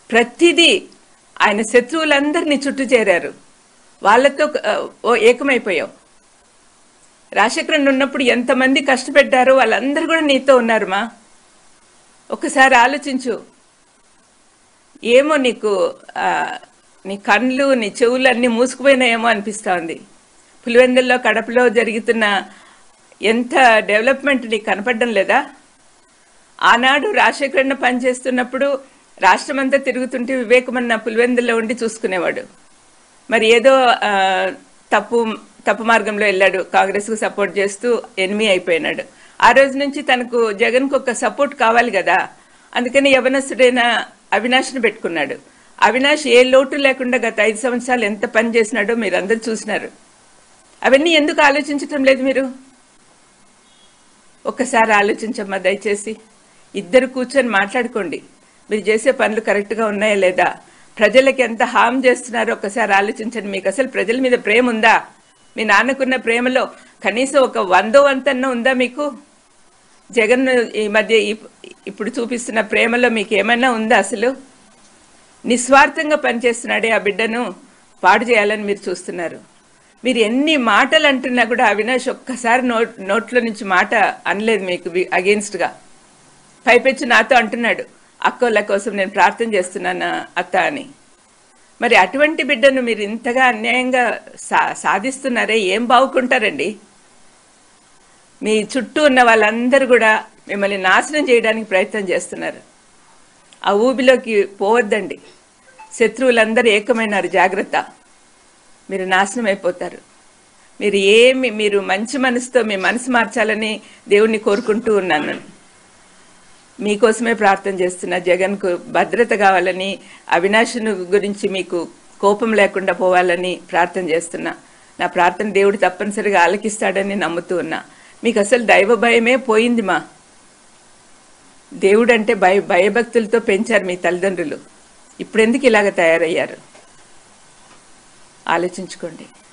ప్రతిదీ ఆయన శత్రువులందరినీ చుట్టూ చేరారు వాళ్ళతో ఆ, ఓ ఏకమైపోయావు రాజశేఖరన్ ఉన్నప్పుడు ఎంతమంది కష్టపెట్టారో వాళ్ళందరూ కూడా నీతో ఉన్నారు మా ఒకసారి ఆలోచించు ఏమో నీకు ఆ, నీ కళ్ళు నీ చెవులు అన్నీ మూసుకుపోయినాయేమో అనిపిస్తా ఉంది పులివెందుల్లో కడపలో జరుగుతున్న ఎంత డెవలప్మెంట్ నీకు కనపడడం లేదా ఆనాడు రాజశేఖరన్న పనిచేస్తున్నప్పుడు రాష్ట్రమంతా తిరుగుతుంటే వివేకమన్న పులివెందుల్లో ఉండి చూసుకునేవాడు మరి ఏదో ఆ, తప్పు తప్పు మార్గంలో వెళ్ళాడు కాంగ్రెస్కు సపోర్ట్ చేస్తూ ఎనిమి అయిపోయినాడు ఆ రోజు నుంచి తనకు జగన్కు ఒక సపోర్ట్ కావాలి కదా అందుకని యవనస్తుడైన అవినాష్ని పెట్టుకున్నాడు అవినాష్ ఏ లోటు లేకుండా గత ఐదు సంవత్సరాలు ఎంత పని చేసినాడో మీరు అందరు చూసినారు అవన్నీ ఎందుకు ఆలోచించటం లేదు మీరు ఒక్కసారి ఆలోచించమ్మా దయచేసి ఇద్దరు కూర్చొని మాట్లాడుకోండి మీరు చేసే పనులు కరెక్ట్గా ఉన్నాయా లేదా ప్రజలకి ఎంత హామ్ చేస్తున్నారో ఒక్కసారి ఆలోచించండి మీకు అసలు ప్రజల మీద ప్రేమ ఉందా మీ నాన్నకున్న ప్రేమలో కనీసం ఒక వందో వంతన్న ఉందా మీకు జగన్ ఈ మధ్య ఇప్- ఇప్పుడు చూపిస్తున్న ప్రేమలో మీకు ఏమైనా ఉందా అసలు నిస్వార్థంగా పనిచేస్తున్నాడే ఆ బిడ్డను పాడు చేయాలని మీరు చూస్తున్నారు మీరు ఎన్ని మాటలు అంటున్నా కూడా అవినాష్ ఒక్కసారి నోట్ నోట్లో నుంచి మాట అనలేదు మీకు అగేన్స్ట్గా పైపెచ్చు నాతో అంటున్నాడు అక్కోళ్ళ కోసం నేను ప్రార్థన చేస్తున్నాను అత్త అని మరి అటువంటి బిడ్డను మీరు ఇంతగా అన్యాయంగా సా సాధిస్తున్నారే ఏం బాగుకుంటారండి మీ చుట్టూ ఉన్న వాళ్ళందరూ కూడా మిమ్మల్ని నాశనం చేయడానికి ప్రయత్నం చేస్తున్నారు ఆ ఊబిలోకి పోవద్దండి శత్రువులందరూ ఏకమైనారు జాగ్రత్త మీరు నాశనం అయిపోతారు మీరు ఏమి మీరు మంచి మనసుతో మీ మనసు మార్చాలని దేవుణ్ణి కోరుకుంటూ ఉన్నాను మీకోసమే ప్రార్థన చేస్తున్నా జగన్కు భద్రత కావాలని అవినాశుని గురించి మీకు కోపం లేకుండా పోవాలని ప్రార్థన చేస్తున్నా నా ప్రార్థన దేవుడు తప్పనిసరిగా ఆలకిస్తాడని నమ్ముతూ ఉన్నా మీకు అసలు దైవ భయమే పోయింది మా దేవుడు అంటే భయ భయభక్తులతో పెంచారు మీ తల్లిదండ్రులు ఇప్పుడెందుకు ఇలాగ తయారయ్యారు ఆలోచించుకోండి